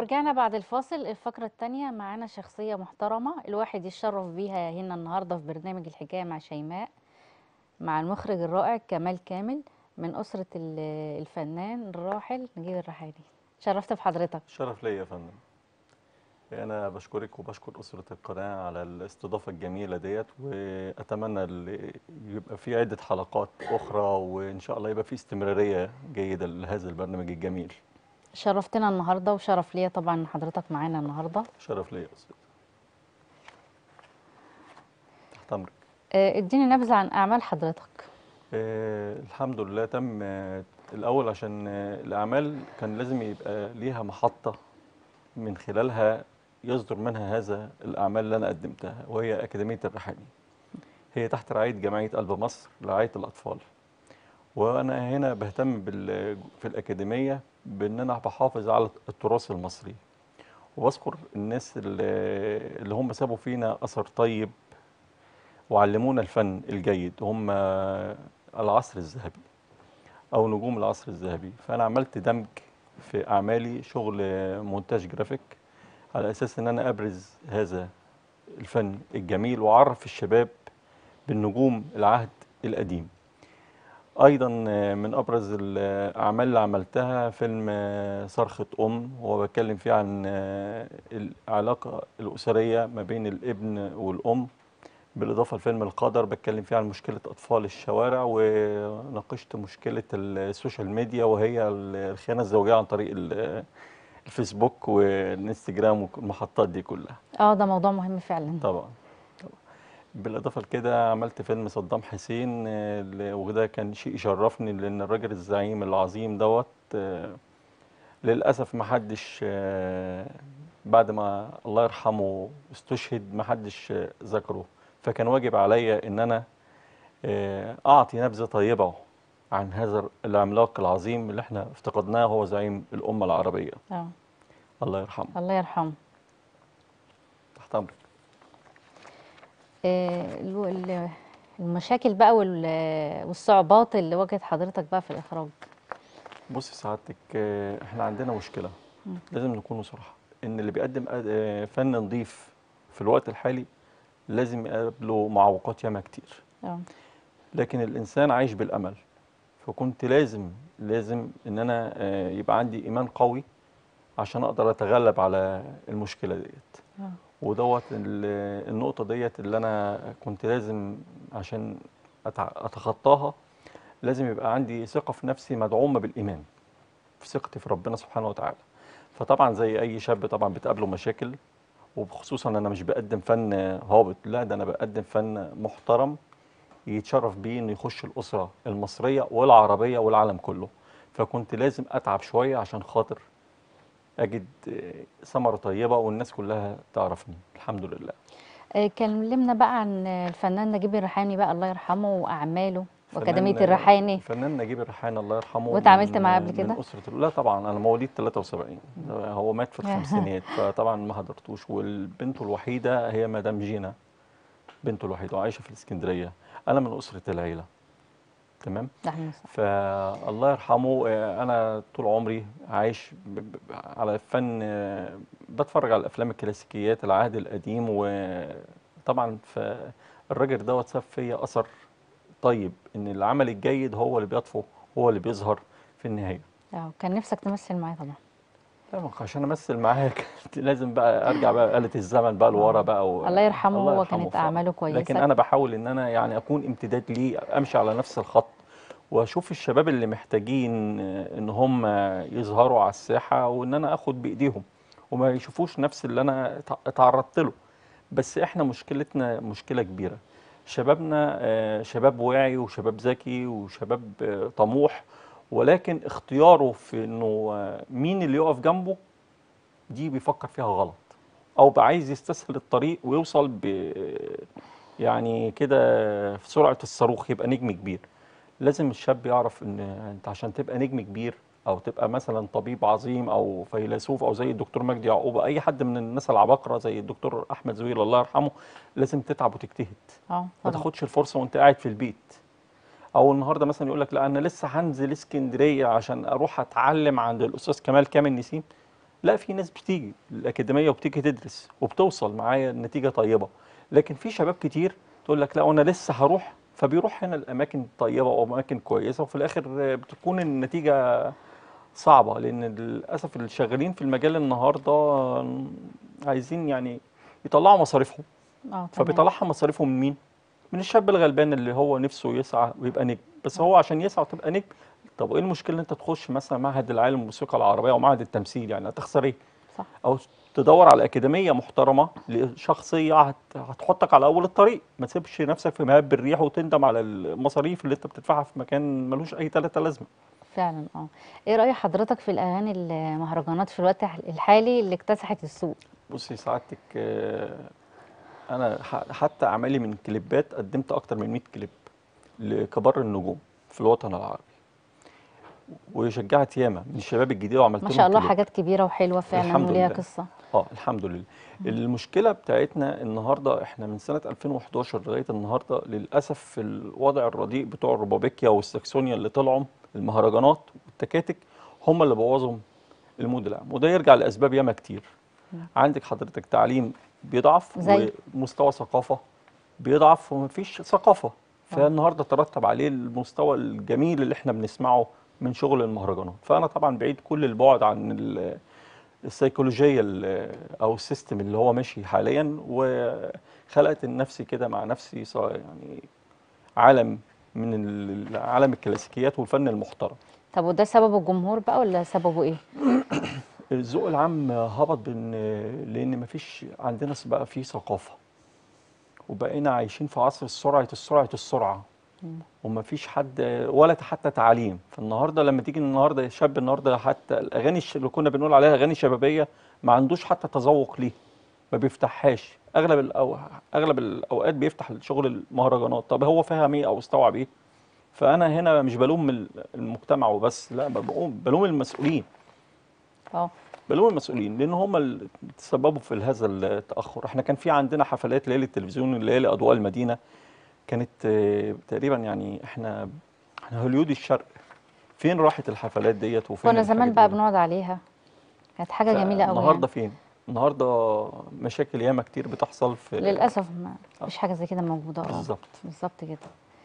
ورجعنا بعد الفاصل الفقرة التانية معانا شخصية محترمة الواحد يتشرف بيها هنا النهاردة في برنامج الحكاية مع شيماء مع المخرج الرائع كمال كامل من أسرة ال- الفنان الراحل نجيب الريحاني شرفت بحضرتك شرف ليا يا فندم انا بشكرك وبشكر اسره القناه على الاستضافه الجميله ديت واتمنى ال- يبقى في عده حلقات اخرى وان شاء الله يبقى في استمراريه جيده لهذا البرنامج الجميل شرفتنا النهاردة وشرف ليا طبعا إن حضرتك معانا النهاردة شرف ليا يا استاذ تحت امرك آه، اديني نبذة عن أعمال حضرتك آه الحمد لله تم آه الاول عشان آه الاعمال كان لازم يبقى ليها محطه من خلالها يصدر منها هذا الاعمال اللي انا قدمتها وهي اكاديميه الريحاني هي تحت رعايه جمعيه قلب مصر لرعايه الاطفال وانا هنا بهتم بال في الاكاديميه بان انا بحافظ على التراث المصري وبذكر الناس اللي اللي هم سابوا فينا اثر طيب وعلمونا الفن الجيد هم العصر الذهبي او نجوم العصر الذهبي فانا عملت دمج في اعمالي شغل مونتاج جرافيك على اساس ان انا ابرز هذا الفن الجميل واعرف الشباب بالنجوم العهد القديم ايضا من ابرز الاعمال اللي عملتها فيلم صرخه ام وهو بتكلم فيه عن العلاقه الاسريه ما بين الابن والام بالاضافه لفيلم القدر بتكلم فيه عن مشكله اطفال الشوارع وناقشت مشكله السوشيال ميديا وهي الخيانه الزوجيه عن طريق ال- الفيسبوك والانستجرام والمحطات دي كلها اه ده موضوع مهم فعلا طبعا طبعا بالاضافه لكده عملت فيلم صدام حسين آه، ل- وده كان شيء يشرفني لان الراجل الزعيم العظيم دوت آه، للاسف ما حدش آه، بعد ما الله يرحمه استشهد ما حدش آه، ذكره فكان واجب عليا ان انا آه، اعطي نبذه طيبه عن هذا العملاق العظيم اللي احنا افتقدناه هو زعيم الامه العربيه اه الله يرحمه الله يرحمه تحت امرك آه، الو- ال- المشاكل بقى وال- والصعوبات اللي واجهت حضرتك بقى في الإخراج بصي سعادتك آه، احنا عندنا مشكله لازم نكون صراحه ان اللي بيقدم آه، فن نظيف في الوقت الحالي لازم يقابله معوقات ياما كتير اه لكن الانسان عايش بالامل فكنت لازم لازم ان انا آه، يبقى عندي ايمان قوي عشان اقدر اتغلب على المشكله ديت آه. ودوت ال- النقطه ديت اللي انا كنت لازم عشان أتع- اتخطاها لازم يبقى عندي ثقه في نفسي مدعومه بالايمان في ثقتي في ربنا سبحانه وتعالى فطبعا زي اي شاب طبعا بتقابله مشاكل وخصوصا انا مش بقدم فن هابط لا ده انا بقدم فن محترم يتشرف بيه انه يخش الاسره المصريه والعربيه والعالم كله فكنت لازم اتعب شويه عشان خاطر اجد آه، ثمره طيبه والناس كلها تعرفني الحمد لله آه، كلمنا بقى عن الفنان نجيب الريحاني بقى الله يرحمه وأعماله وأكاديمية فنان- الريحاني الفنان نجيب الريحاني الله يرحمه واتعاملت من- معاه قبل كده؟ من اسره لا طبعا انا مواليد 73 هو مات في الخمسينات فطبعا ما حضرتوش والبنت الوحيده هي مدام جينا بنته الوحيده وعايشه في الاسكندريه انا من اسره العيله تمام ده احنا صح. فالله يرحمه آه، انا طول عمري عايش ب- ب- على الفن آه، بتفرج على الافلام الكلاسيكيات العهد القديم وطبعا فالراجل دوت ساب فيا اثر طيب ان العمل الجيد هو اللي بيطفو هو اللي بيظهر في النهايه اه كان نفسك تمثل معايا طبعا طبعا عشان امثل معاه كانت لازم بقى ارجع بقى آلة الزمن بقى لورا بقى و... الله يرحمه الله هو يرحمه كانت ف- أعماله كويسة لكن انا بحاول ان انا يعني اكون امتداد ليه امشي على نفس الخط واشوف الشباب اللي محتاجين آه، ان هم يظهروا على الساحه وان انا اخد بايديهم وما يشوفوش نفس اللي انا اتع- اتعرضت له بس احنا مشكلتنا مشكله كبيره شبابنا آه، شباب واعي وشباب ذكي وشباب آه، طموح ولكن اختياره في انه آه، مين اللي يقف جنبه دي بيفكر فيها غلط او بقى عايز يستسهل الطريق ويوصل ب يعني كده في سرعه الصاروخ يبقى نجم كبير لازم الشاب يعرف ان انت عشان تبقى نجم كبير او تبقى مثلا طبيب عظيم او فيلسوف او زي الدكتور مجدي يعقوب أو اي حد من الناس العباقره زي الدكتور احمد زويل الله يرحمه لازم تتعب وتجتهد اه ما طبعا تاخدش الفرصه وانت قاعد في البيت او النهارده مثلا يقول لك لا انا لسه هنزل اسكندريه عشان اروح اتعلم عند الاستاذ كمال كامل نسيم لا في ناس بتيجي الاكاديميه وبتيجي تدرس وبتوصل معايا النتيجه طيبه لكن في شباب كتير تقول لك لا وانا لسه هروح فبيروح هنا الاماكن طيبه او اماكن كويسه وفي الاخر بتكون النتيجه صعبه لان للاسف اللي شغالين في المجال النهارده عايزين يعني يطلعوا مصاريفهم اه تمام فبيطلعها مصاريفهم من مين؟ من الشاب الغلبان اللي هو نفسه يسعى ويبقى نجم بس هو عشان يسعى وتبقى نجم طب وايه المشكله ان انت تخش مثلا معهد العالم الموسيقى العربيه او معهد التمثيل يعني هتخسر ايه؟ صح او تدور على اكاديميه محترمه لشخصيه هت- هتحطك على اول الطريق ما تسيبش نفسك في مهب الريح وتندم على المصاريف اللي انت بتدفعها في مكان ملوش اي ثلاثه لازمه فعلا اه ايه رأي حضرتك في الاغاني المهرجانات في الوقت الحالي اللي اكتسحت السوق بصي سعادتك آه، انا ح- حتى اعمالي من كليبات قدمت اكتر من 100 كليب لكبار النجوم في الوطن العربي وشجعت ياما من الشباب الجديد وعملت ما لهم شاء الله كليب. حاجات كبيرة وحلوة فعلا الحمد وليها لله. قصة اه الحمد لله المشكله بتاعتنا النهارده احنا من سنه 2011 لغايه النهارده للاسف في الوضع الرديء بتوع الروبابيكيا والساكسونيا اللي طلعوا المهرجانات والتكاتك هم اللي بوظوا المود العام وده يرجع لاسباب ياما كتير عندك حضرتك تعليم بيضعف زي؟ ومستوى ثقافه بيضعف ومفيش ثقافه فالنهارده ترتب عليه المستوى الجميل اللي احنا بنسمعه من شغل المهرجانات فانا طبعا بعيد كل البعد عن ال- السيكولوجيه ال- او السيستم اللي هو ماشي حاليا وخلقت لنفسي كده مع نفسي ص- يعني عالم من ال- عالم الكلاسيكيات والفن المحترم طب وده سببه الجمهور بقى ولا سببه ايه؟ الذوق العام هبط بان لان مفيش عندنا بقى في ثقافه وبقينا عايشين في عصر سرعه السرعه السرعه ومفيش حد ولا حتى تعليم فالنهارده لما تيجي النهارده شاب النهارده حتى الاغاني الش- اللي كنا بنقول عليها اغاني شبابيه ما عندوش حتى تذوق ليه ما بيفتحهاش اغلب الأو... اغلب الاوقات بيفتح شغل المهرجانات طب هو فاهم ايه او استوعب ايه فانا هنا مش بلوم ال- المجتمع وبس لا بقوم- بلوم المسؤولين اه بلوم المسؤولين لان هم اللي تسببوا في هذا التاخر احنا كان في عندنا حفلات ليالي التلفزيون ليالي اضواء المدينه كانت آه، تقريبا يعني احنا احنا هوليود الشرق فين راحت الحفلات ديت وفين كنا زمان الحاجات بقى دي؟ بنقعد عليها كانت حاجة جميلة قوي النهارده يعني. فين النهارده مشاكل ياما كتير بتحصل في للأسف ما فيش حاجة زي كده موجودة اه بالظبط بالظبط كده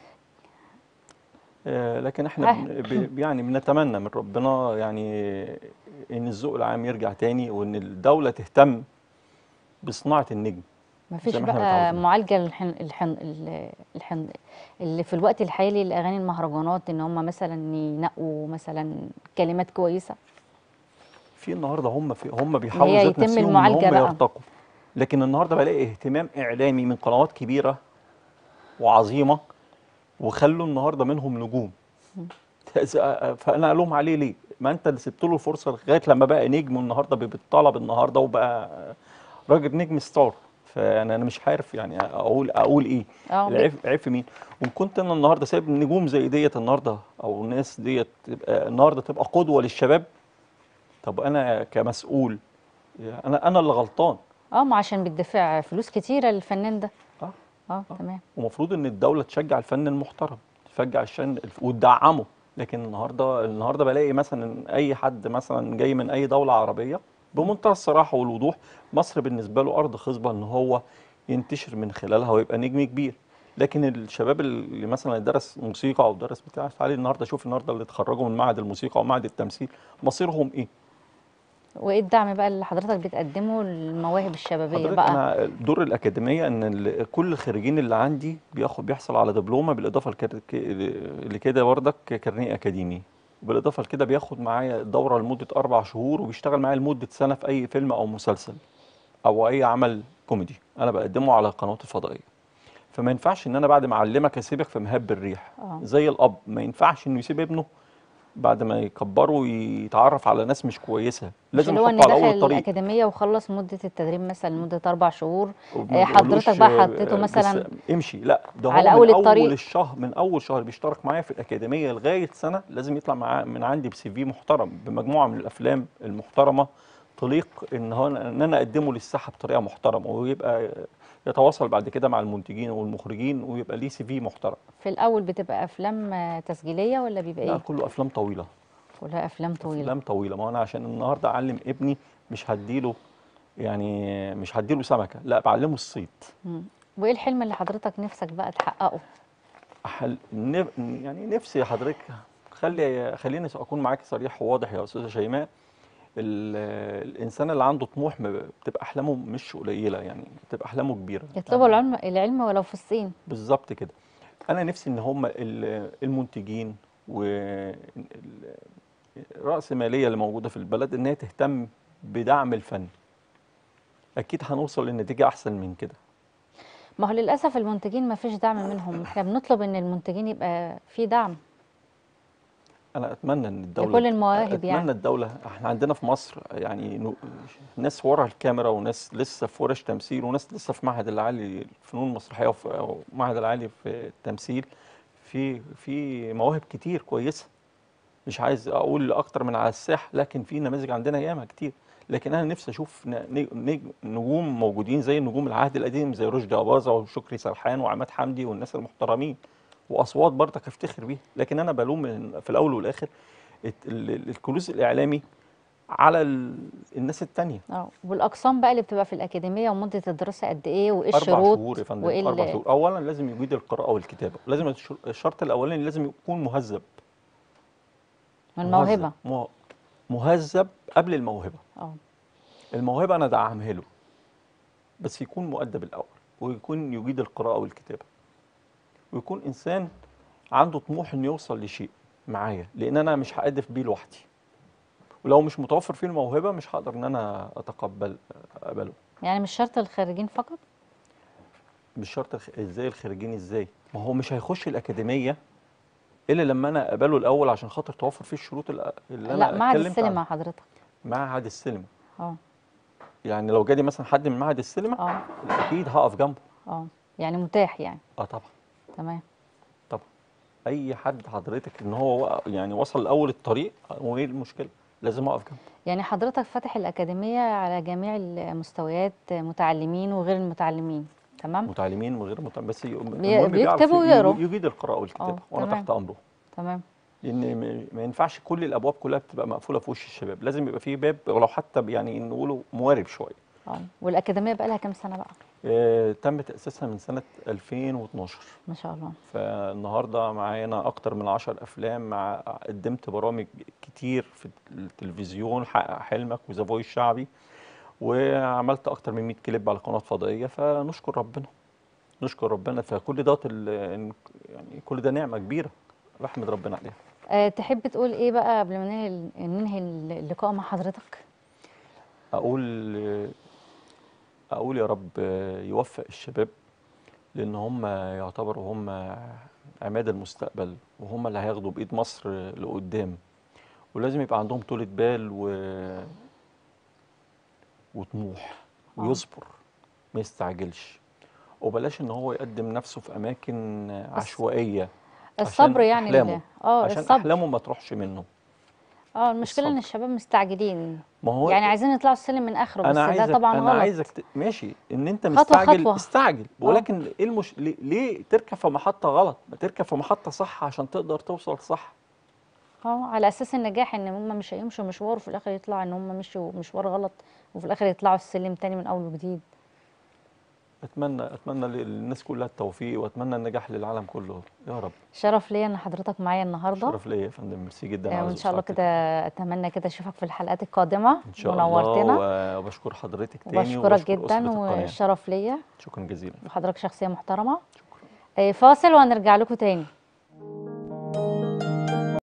آه، لكن احنا آه. بن- ب- يعني بنتمنى من ربنا يعني ان الذوق العام يرجع تاني وان الدوله تهتم بصناعه النجم ما فيش زي ما احنا بقى متعودين. معالجة الحن الحن ال- الحن اللي في الوقت الحالي لأغاني المهرجانات إن هم مثلا ينقوا مثلا كلمات كويسة في النهارده هم في هم بيحاولوا هي ذات يتم نفسهم ان المعالجة هم بقى. يرتقوا لكن النهارده بلاقي اهتمام اعلامي من قنوات كبيره وعظيمه وخلوا النهارده منهم نجوم فانا الوم عليه ليه؟ ما انت اللي سبت له الفرصه لغايه لما بقى نجم والنهارده بيطلب النهارده وبقى راجل نجم ستار فانا انا مش عارف يعني اقول اقول ايه اه العيب عيب في مين وان كنت انا النهارده سايب نجوم زي ديت النهارده او الناس ديت تبقى النهارده تبقى قدوه للشباب طب انا كمسؤول انا انا اللي غلطان اه ما عشان بيدفع فلوس كتيرة للفنان ده اه اه تمام ومفروض ان الدوله تشجع الفن المحترم تشجع الشن وتدعمه لكن النهارده النهارده بلاقي مثلا اي حد مثلا جاي من اي دوله عربيه بمنتهى الصراحه والوضوح مصر بالنسبه له ارض خصبه ان هو ينتشر من خلالها ويبقى نجم كبير لكن الشباب اللي مثلا درس موسيقى او درس بتاع تعالي النهارده شوف النهارده اللي اتخرجوا من معهد الموسيقى ومعهد التمثيل مصيرهم ايه؟ وايه الدعم بقى اللي حضرتك بتقدمه للمواهب الشبابية حضرتك بقى انا دور الاكاديميه ان ال- كل الخريجين اللي عندي بياخد بيحصل على دبلومه بالاضافه لكده لكده بردك كارنيه اكاديمي بالاضافه لكده بياخد معايا دوره لمده اربع شهور وبيشتغل معايا لمده سنه في اي فيلم او مسلسل او اي عمل كوميدي انا بقدمه على القنوات الفضائيه فما ينفعش ان انا بعد ما اعلمك اسيبك في مهب الريح اه زي الاب ما ينفعش انه يسيب ابنه بعد ما يكبره ويتعرف على ناس مش كويسه مش لازم اللي هو ان يحطه على اول دخل الطريق الأكاديمية وخلص مدة التدريب مثلا لمدة أربع شهور وما آه، بيقولوش حضرتك بقى آه، حطيته بس مثلا امشي لا ده هو على من أول اول الطريق. الشهر من اول شهر بيشترك معايا في الاكاديميه لغايه سنه لازم يطلع معاه من عندي بسي في محترم بمجموعه من الافلام المحترمه تليق ان هو ان انا اقدمه للساحه بطريقه محترمه ويبقى يتواصل بعد كده مع المنتجين والمخرجين ويبقى ليه سي في محترم في الأول بتبقى أفلام آه، تسجيلية ولا بيبقى لا إيه؟ كله افلام طويله كلها أفلام طويلة افلام طويله ما انا عشان النهارده اعلم ابني مش هديله يعني مش هديله سمكه لا بعلمه الصيد مم. وايه الحلم اللي حضرتك نفسك بقى تحققه أحل... نف... يعني نفسي حضرتك خلي خليني اكون معاك صريح وواضح يا استاذه شيماء ال... الانسان اللي عنده طموح م- بتبقى احلامه مش قليله يعني بتبقى احلامه كبيره يطلبوا العلم العلم ولو في الصين بالظبط كده انا نفسي ان هم ال- المنتجين والرأسمالية اللي موجودة في البلد ان هي تهتم بدعم الفن اكيد هنوصل لنتيجة احسن من كده ما هو للاسف المنتجين ما فيش دعم منهم احنا بنطلب ان المنتجين يبقى في دعم انا اتمنى ان الدولة لكل المواهب اتمنى يعني الدولة احنا عندنا في مصر يعني نو- ناس ورا الكاميرا وناس لسه في ورش تمثيل وناس لسه في معهد العالي للفنون المسرحية وفي أو معهد العالي في التمثيل في في مواهب كتير كويسة مش عايز اقول اكتر من على الساحه لكن في نماذج عندنا ياما كتير لكن انا نفسي اشوف ن- ن- نج- نجوم موجودين زي نجوم العهد القديم زي رشدي اباظه وشكري سرحان وعماد حمدي والناس المحترمين واصوات برضك افتخر بيها لكن انا بلوم من- في الاول والاخر الت- ال- ال- الكنوز الاعلامي على ال- الناس التانية اه والاقسام بقى اللي بتبقى في الاكاديميه ومده الدراسه قد ايه وايه اربع الشروط شهور يا فندم وايه اربع ال- شهور اولا لازم يجيد القراءه والكتابه لازم الش- الشرط الاولاني لازم يكون مهذب الموهبه مهذب مهذب قبل الموهبه اه الموهبة أنا أدعمها له بس يكون مؤدب الأول ويكون يجيد القراءة والكتابة ويكون إنسان عنده طموح إنه يوصل لشيء معايا لأن أنا مش هأدف بيه لوحدي ولو مش متوفر فيه الموهبة مش هقدر إن أنا أتقبل أقبله يعني مش شرط الخريجين فقط مش شرط الخ... إزاي الخريجين إزاي ما هو مش هيخش الأكاديمية إلا لما أنا أقبله الأول عشان خاطر توفر فيه الشروط اللي اللي لا أنا معهد اتكلمت السينما عنها. حضرتك معهد السينما اه يعني لو جالي مثلا حد من معهد السينما اه أكيد هقف جنبه اه يعني متاح يعني أه طبعا تمام طبعا اي حد حضرتك ان هو وق- يعني وصل لاول الطريق وايه المشكله لازم اقف جنبه يعني حضرتك فاتح الأكاديمية على جميع المستويات متعلمين وغير المتعلمين تمام متعلمين وغير متعلمين بس ي- بي- المهم بيعرف بيكتبوا ي- ويقروا. يجيد القراءه والكتابه اه، وانا تمام. تحت امره تمام لان م- ما ينفعش كل الابواب كلها بتبقى مقفوله في وش الشباب لازم يبقى فيه باب ولو حتى يعني نقوله موارب شويه اه والأكاديمية بقى لها كام سنة بقى آه، تم تاسيسها من سنه 2012 ما شاء الله فالنهارده معانا اكتر من 10 افلام مع قدمت برامج كتير في التلفزيون حقق حلمك وذا فويس الشعبي وعملت اكتر من 100 كليب على قناه فضائيه فنشكر ربنا نشكر ربنا فكل ده يعني كل ده نعمه كبيره بحمد ربنا عليها أه تحب تقول ايه بقى قبل ما ننهي ننهي اللقاء مع حضرتك اقول اقول يا رب يوفق الشباب لان هم يعتبروا هم عماد المستقبل وهم اللي هياخدوا بايد مصر لقدام ولازم يبقى عندهم طولة بال و... وطموح آه. ويصبر ما يستعجلش وبلاش ان هو يقدم نفسه في اماكن عشوائيه الصبر عشان يعني أحلامه. ال- اه عشان الصبر احلامه ما تروحش منه اه المشكلة ان الصبر. الشباب مستعجلين ما هو يعني عايزين يطلعوا السلم من اخره بس انا ده عايزك طبعا انا غلط عايزك ت... ماشي ان انت خطوة مستعجل خطوة. استعجل آه. ولكن ايه المش... ليه... ليه تركب في محطه غلط ما تركب في محطه صح عشان تقدر توصل صح اه على اساس النجاح ان هم مش هيمشوا مشوار وفي الاخر يطلع ان هم مشوا مشوار غلط وفي الاخر يطلعوا السلم تاني من اول وجديد اتمنى اتمنى للناس كلها التوفيق واتمنى النجاح للعالم كله يا رب شرف ليا ان حضرتك معايا النهارده شرف ليا يا فندم ميرسي جدا آه، على وان شاء الله ذوقك. كده اتمنى كده اشوفك في الحلقات القادمه ان شاء ونورتنا الله وبشكر حضرتك تاني وبشكرك وبشكر جدا أسرة القناة. والشرف ليا شكرا جزيلا وحضرتك شخصيه محترمه شكرا آه، فاصل وهنرجع لكم تاني